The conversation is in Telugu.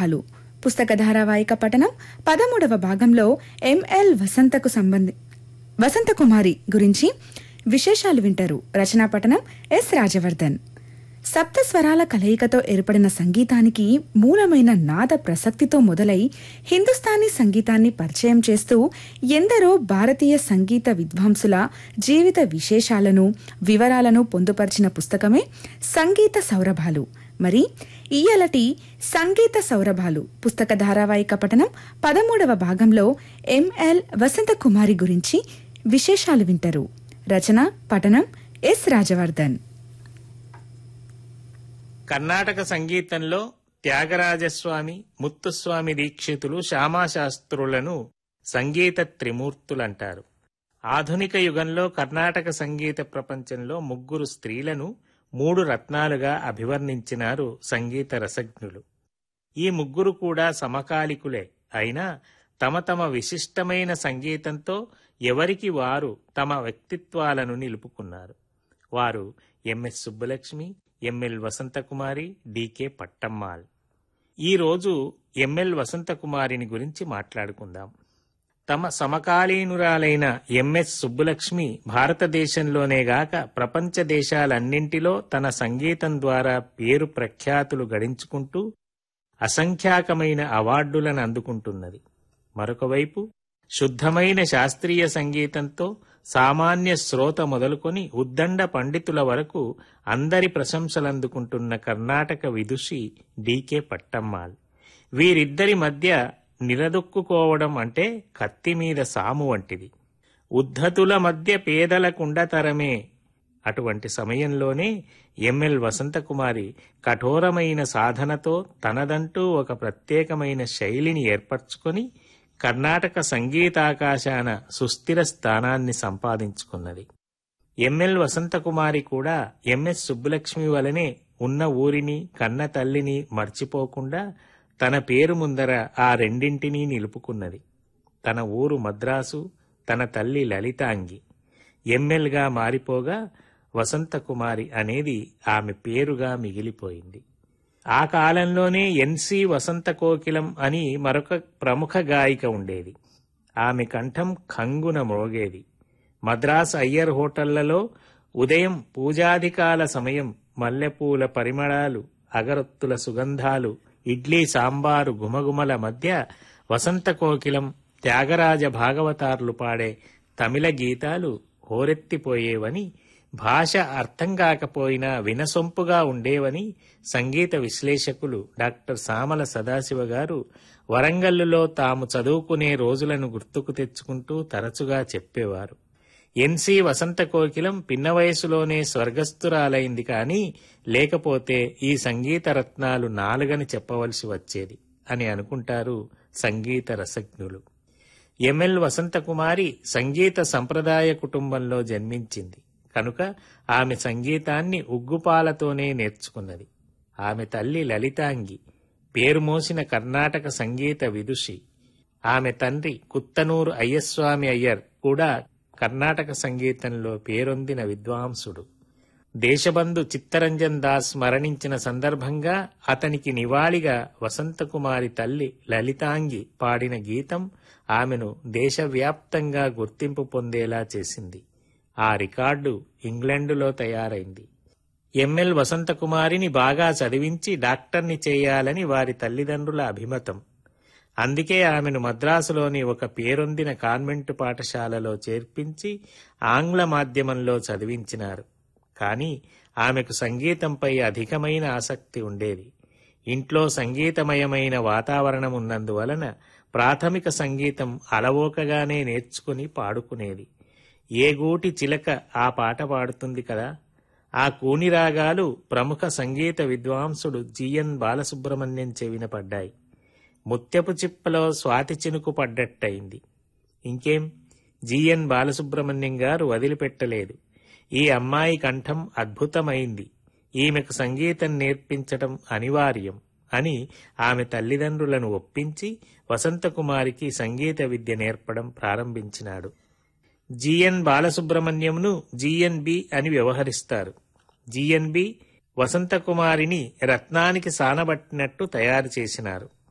సౌరభాలు పుస్తక ధారావాహిక పఠనం పదమూడవ భాగంలో ఎంఎల్ వసంతకు సంబంధి వసంతకుమారి గురించి విశేషాలు వింటారు రచనా పఠనం ఎస్ రాజవర్ధన్ సప్త స్వరాల కలయికతో ఏర్పడిన సంగీతానికి మూలమైన నాద ప్రసక్తితో మొదలై హిందుస్థానీ సంగీతాన్ని పరిచయం చేస్తూ ఎందరో భారతీయ సంగీత విద్వాంసుల జీవిత విశేషాలను వివరాలను పొందుపరిచిన పుస్తకమే సంగీత సౌరభాలు మరి ఈయలటి సంగీత సౌరభాలు పుస్తక ధారావాహిక పఠనం పదమూడవ భాగంలో ఎంఎల్ వసంతకుమారి గురించి విశేషాలు వింటారు రచన పఠనం ఎస్ రాజవర్ధన్ కర్ణాటక సంగీతంలో త్యాగరాజస్వామి ముత్తుస్వామి దీక్షితులు శ్యామాశాస్త్రులను సంగీత త్రిమూర్తులంటారు ఆధునిక యుగంలో కర్ణాటక సంగీత ప్రపంచంలో ముగ్గురు స్త్రీలను మూడు రత్నాలుగా అభివర్ణించినారు సంగీత రసజ్ఞులు ఈ ముగ్గురు కూడా సమకాలికులే అయినా తమ తమ విశిష్టమైన సంగీతంతో ఎవరికి వారు తమ వ్యక్తిత్వాలను నిలుపుకున్నారు వారు MS Subbulakshmi ML Vasanthakumari DK Pattammal ఈరోజు ఎంఎల్ వసంతకుమారిని గురించి మాట్లాడుకుందాం తమ సమకాలీనురాలైన ఎంఎస్ సుబ్బులక్ష్మి భారతదేశంలోనే గాక ప్రపంచ దేశాలన్నింటిలో తన సంగీతం ద్వారా పేరు ప్రఖ్యాతులు గడించుకుంటూ అసంఖ్యాకమైన అవార్డులను అందుకుంటున్నది మరొకవైపు శుద్ధమైన శాస్త్రీయ సంగీతంతో సామాన్య శ్రోత మొదలుకొని ఉద్దండ పండితుల వరకు అందరి ప్రశంసలందుకుంటున్న కర్ణాటక విదుషి డీకే పట్టమ్మాల్ వీరిద్దరి మధ్య నిలదొక్కుకోవడం అంటే కత్తి మీద సాము వంటిది ఉద్ధతుల మధ్య పేదలకుండతరమే అటువంటి సమయంలోనే ఎంఎల్ వసంతకుమారి కఠోరమైన సాధనతో తనదంటూ ఒక ప్రత్యేకమైన శైలిని ఏర్పరచుకొని కర్ణాటక సంగీతాకాశాన సుస్థిర స్థానాన్ని సంపాదించుకున్నది ఎంఎల్ వసంతకుమారి కూడా ఎంఎస్ సుబ్బులక్ష్మి వలనే ఉన్న ఊరిని కన్న తల్లిని మర్చిపోకుండా తన పేరు ముందర ఆ రెండింటినీ నిలుపుకున్నది తన ఊరు మద్రాసు తన తల్లి లలితాంగి ఎంఎల్గా మారిపోగా వసంతకుమారి అనేది ఆమె పేరుగా మిగిలిపోయింది ఆ కాలంలోనే ఎన్సి వసంత కోకిలం అని మరొక ప్రముఖ గాయిక ఉండేది ఆమె కంఠం ఖంగున మ్రోగేది మద్రాస్ అయ్యర్ హోటళ్లలో ఉదయం పూజాధికాల సమయం మల్లెపూల పరిమళాలు అగరొత్తుల సుగంధాలు ఇడ్లీ సాంబారు గుమగుమల మధ్య వసంత కోకిలం త్యాగరాజ భాగవతార్లు పాడే తమిళ గీతాలు హోరెత్తిపోయేవని భాష అర్థం కాకపోయినా వినసొంపుగా ఉండేవని సంగీత విశ్లేషకులు డాక్టర్ సామల సదాశివ గారు వరంగల్లులో తాము చదువుకునే రోజులను గుర్తుకు తెచ్చుకుంటూ తరచుగా చెప్పేవారు ఎన్సి వసంత కోకిలం పిన్న వయసులోనే స్వర్గస్థురాలైంది కాని లేకపోతే ఈ సంగీత రత్నాలు నాలుగని చెప్పవలసి వచ్చేది అని అనుకుంటారు సంగీత రసజ్ఞులు ఎంఎల్ వసంతకుమారి సంగీత సంప్రదాయ కుటుంబంలో జన్మించింది కనుక ఆమె సంగీతాన్ని ఉగ్గుపాలతోనే నేర్చుకున్నది ఆమె తల్లి లలితాంగి పేరు మోసిన కర్ణాటక సంగీత విదుషి ఆమె తండ్రి కుత్తనూరు అయ్యస్వామి అయ్యర్ కూడా కర్ణాటక సంగీతంలో పేరొందిన విద్వాంసుడు దేశబంధు చిత్తరంజన్ దాస్ మరణించిన సందర్భంగా అతనికి నివాళిగా వసంతకుమారి తల్లి లలితాంగి పాడిన గీతం ఆమెను దేశవ్యాప్తంగా గుర్తింపు పొందేలా చేసింది ఆ రికార్డు ఇంగ్లండులో తయారైంది ఎంఎల్ వసంతకుమారిని బాగా చదివించి డాక్టర్ని చేయాలని వారి తల్లిదండ్రుల అభిమతం అందుకే ఆమెను మద్రాసులోని ఒక పేరొందిన కాన్వెంటు పాఠశాలలో చేర్పించి ఆంగ్ల మాధ్యమంలో చదివించినారు కానీ ఆమెకు సంగీతంపై అధికమైన ఆసక్తి ఉండేది ఇంట్లో సంగీతమయమైన వాతావరణం ఉన్నందువలన ప్రాథమిక సంగీతం అలవోకగానే నేర్చుకుని పాడుకునేది ఏ గూటి చిలక ఆ పాట పాడుతుంది కదా ఆ కూని రాగాలు ప్రముఖ సంగీత విద్వాంసుడు జిఎన్ బాలసుబ్రహ్మణ్యం చెవిన పడ్డాయి ముత్యపు చిప్పలో స్వాతి చినుకు పడ్డట్టయింది ఇంకేం జిఎన్ బాలసుబ్రహ్మణ్యం గారు వదిలిపెట్టలేదు ఈ అమ్మాయి కంఠం అద్భుతమైంది ఈమెకు సంగీతం నేర్పించటం అనివార్యం అని ఆమె తల్లిదండ్రులను ఒప్పించి వసంతకుమారికి సంగీత విద్య నేర్పడం ప్రారంభించినాడు జిఎన్ బాలసుబ్రహ్మణ్యంను జిఎన్బి అని వ్యవహరిస్తారు జిఎన్బి వసంతకుమారిని రత్నానికి సానబట్టినట్టు తయారు చేసినారు